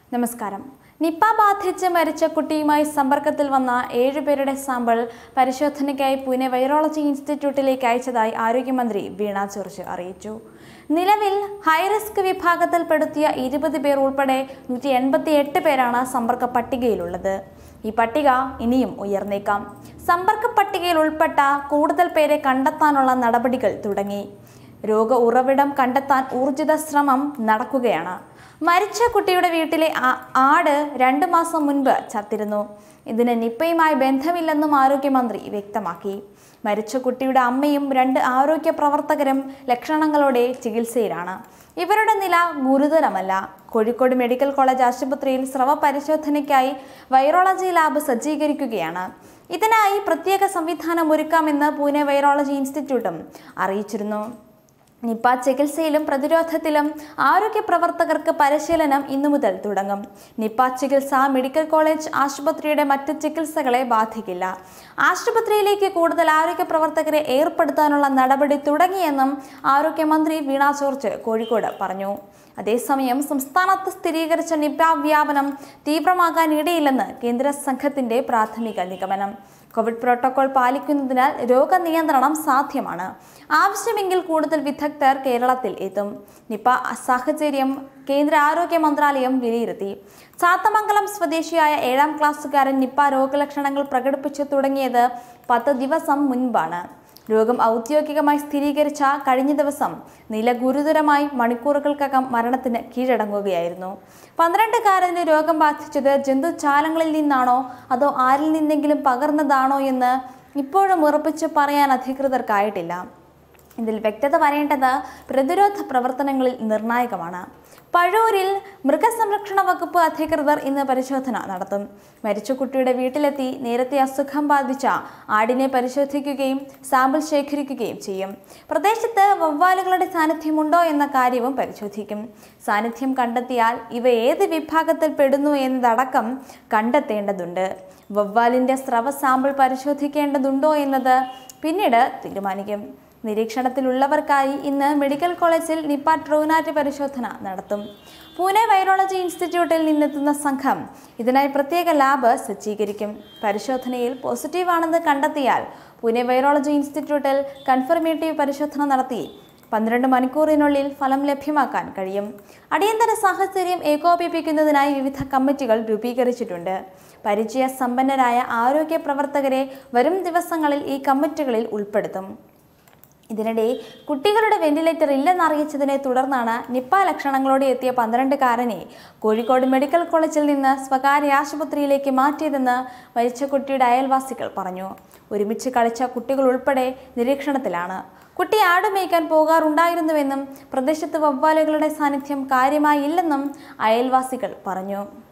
നമസ്കാരം നിപ്പ ബാധിച്ച് മരിച്ച കുട്ടിയുമായി സമ്പർക്കത്തിൽ വന്ന ഏഴുപേരുടെ സാമ്പിൾ പരിശോധനയ്ക്കായി പൂനെ വൈറോളജി ഇൻസ്റ്റിറ്റ്യൂട്ടിലേക്ക് അയച്ചതായി ആരോഗ്യമന്ത്രി വീണ ജോർജ് അറിയിച്ചു നിലവിൽ ഹൈറിസ്ക് വിഭാഗത്തിൽപ്പെടുത്തിയ ഇരുപത് പേർ ഉൾപ്പെടെ നൂറ്റി എൺപത്തി എട്ട് പേരാണ് സമ്പർക്ക പട്ടികയിലുള്ളത് ഈ പട്ടിക ഇനിയും ഉയർന്നേക്കാം സമ്പർക്ക പട്ടികയിൽ ഉൾപ്പെട്ട കൂടുതൽ പേരെ കണ്ടെത്താനുള്ള നടപടികൾ തുടങ്ങി രോഗ ഉറവിടം കണ്ടെത്താൻ ഊർജിത ശ്രമം നടക്കുകയാണ് മരിച്ച കുട്ടിയുടെ വീട്ടിലെ ആ- ആട് രണ്ട് മാസം മുൻപ് ചത്തിരുന്നു ഇതിന് നിപ്പയുമായി ബന്ധമില്ലെന്നും ആരോഗ്യമന്ത്രി വ്യക്തമാക്കി മരിച്ച കുട്ടിയുടെ അമ്മയും രണ്ട് ആരോഗ്യ പ്രവർത്തകരും ലക്ഷണങ്ങളോടെ ചികിത്സയിലാണ് ഇവരുടെ നില ഗുരുതരമല്ല കോഴിക്കോട് മെഡിക്കൽ കോളേജ് ആശുപത്രിയിൽ സ്രവ പരിശോധനയ്ക്കായി വൈറോളജി ലാബ് സജ്ജീകരിക്കുകയാണ് ഇതിനായി പ്രത്യേക സംവിധാനം ഒരുക്കാമെന്ന് പൂനെ വൈറോളജി ഇൻസ്റ്റിറ്റ്യൂട്ടും അറിയിച്ചിരുന്നു നിപ്പ ചികിത്സയിലും പ്രതിരോധത്തിലും ആരോഗ്യ പ്രവർത്തകർക്ക് പരിശീലനം ഇന്നു മുതൽ തുടങ്ങും നിപ്പ ചികിത്സ മെഡിക്കൽ കോളേജ് ആശുപത്രിയുടെ മറ്റ് ചികിത്സകളെ ബാധിക്കില്ല ആശുപത്രിയിലേക്ക് കൂടുതൽ ആരോഗ്യ പ്രവർത്തകരെ ഏർപ്പെടുത്താനുള്ള നടപടി തുടങ്ങിയെന്നും ആരോഗ്യമന്ത്രി വീണ ജോർജ് കോഴിക്കോട് പറഞ്ഞു അതേസമയം സംസ്ഥാനത്ത് സ്ഥിരീകരിച്ച നിപ വ്യാപനം തീവ്രമാകാൻ ഇടയില്ലെന്ന് കേന്ദ്ര സംഘത്തിന്റെ പ്രാഥമിക നിഗമനം കോവിഡ് പ്രോട്ടോകോൾ പാലിക്കുന്നതിനാൽ രോഗനിയന്ത്രണം സാധ്യമാണ് ആവശ്യമെങ്കിൽ കൂടുതൽ വിദഗ്ധർ കേരളത്തിൽ എത്തും നിപ സാഹചര്യം കേന്ദ്ര ആരോഗ്യ മന്ത്രാലയം വിലയിരുത്തി ചാത്തമംഗലം സ്വദേശിയായ ഏഴാം ക്ലാസ്സുകാരൻ നിപ്പ രോഗലക്ഷണങ്ങൾ പ്രകടിപ്പിച്ചു തുടങ്ങിയത് പത്ത് ദിവസം മുൻപാണ് രോഗം ഔദ്യോഗികമായി സ്ഥിരീകരിച്ച കഴിഞ്ഞ ദിവസം നില ഗുരുതരമായി മണിക്കൂറുകൾക്കകം മരണത്തിന് കീഴടങ്ങുകയായിരുന്നു പന്ത്രണ്ടുകാരന് രോഗം ബാധിച്ചത് ജന്തുജാലങ്ങളിൽ നിന്നാണോ അതോ ആരിൽ നിന്നെങ്കിലും പകർന്നതാണോ എന്ന് ഇപ്പോഴും ഉറപ്പിച്ച് പറയാൻ അധികൃതർക്കായിട്ടില്ല ഇതിൽ വ്യക്തത വരേണ്ടത് പ്രതിരോധ പ്രവർത്തനങ്ങളിൽ നിർണായകമാണ് പഴൂരിൽ മൃഗസംരക്ഷണ വകുപ്പ് അധികൃതർ ഇന്ന് പരിശോധന നടത്തും മരിച്ച കുട്ടിയുടെ വീട്ടിലെത്തി നേരത്തെ അസുഖം ബാധിച്ച ആടിനെ പരിശോധിക്കുകയും സാമ്പിൾ ശേഖരിക്കുകയും ചെയ്യും പ്രദേശത്ത് വവ്വാലുകളുടെ സാന്നിധ്യമുണ്ടോ എന്ന കാര്യവും പരിശോധിക്കും സാന്നിധ്യം കണ്ടെത്തിയാൽ ഇവ ഏത് വിഭാഗത്തിൽ പെടുന്നു എന്നതടക്കം കണ്ടെത്തേണ്ടതുണ്ട് വവ്വാലിന്റെ സ്രവ സാമ്പിൾ പരിശോധിക്കേണ്ടതുണ്ടോ എന്നത് പിന്നീട് തീരുമാനിക്കും നിരീക്ഷണത്തിലുള്ളവർക്കായി ഇന്ന് മെഡിക്കൽ കോളേജിൽ നിപ്പ ട്രൂനാറ്റ് പരിശോധന നടത്തും പൂനെ വൈറോളജി ഇൻസ്റ്റിറ്റ്യൂട്ടിൽ നിന്നെത്തുന്ന സംഘം ഇതിനായി പ്രത്യേക ലാബ് സജ്ജീകരിക്കും പരിശോധനയിൽ പോസിറ്റീവാണെന്ന് കണ്ടെത്തിയാൽ പൂനെ വൈറോളജി ഇൻസ്റ്റിറ്റ്യൂട്ടിൽ കൺഫർമേറ്റീവ് പരിശോധന നടത്തി പന്ത്രണ്ട് മണിക്കൂറിനുള്ളിൽ ഫലം ലഭ്യമാക്കാൻ കഴിയും അടിയന്തര സാഹചര്യം ഏകോപിപ്പിക്കുന്നതിനായി വിവിധ കമ്മിറ്റികൾ രൂപീകരിച്ചിട്ടുണ്ട് പരിചയ സമ്പന്നരായ ആരോഗ്യ പ്രവർത്തകരെ വരും ദിവസങ്ങളിൽ ഈ കമ്മിറ്റികളിൽ ഉൾപ്പെടുത്തും ഇതിനിടെ കുട്ടികളുടെ വെന്റിലേറ്റർ ഇല്ലെന്നറിയിച്ചതിനെ തുടർന്നാണ് നിപ്പ ലക്ഷണങ്ങളോടെ എത്തിയ പന്ത്രണ്ടുകാരനെ കോഴിക്കോട് മെഡിക്കൽ കോളേജിൽ നിന്ന് സ്വകാര്യ ആശുപത്രിയിലേക്ക് മാറ്റിയതെന്ന് മരിച്ച കുട്ടിയുടെ അയൽവാസികൾ പറഞ്ഞു ഒരുമിച്ച് കളിച്ച കുട്ടികൾ ഉൾപ്പെടെ നിരീക്ഷണത്തിലാണ് കുട്ടി ആടുമേയ്ക്കാൻ പോകാറുണ്ടായിരുന്നുവെന്നും പ്രദേശത്ത് വവ്വാലുകളുടെ സാന്നിധ്യം കാര്യമായില്ലെന്നും അയൽവാസികൾ പറഞ്ഞു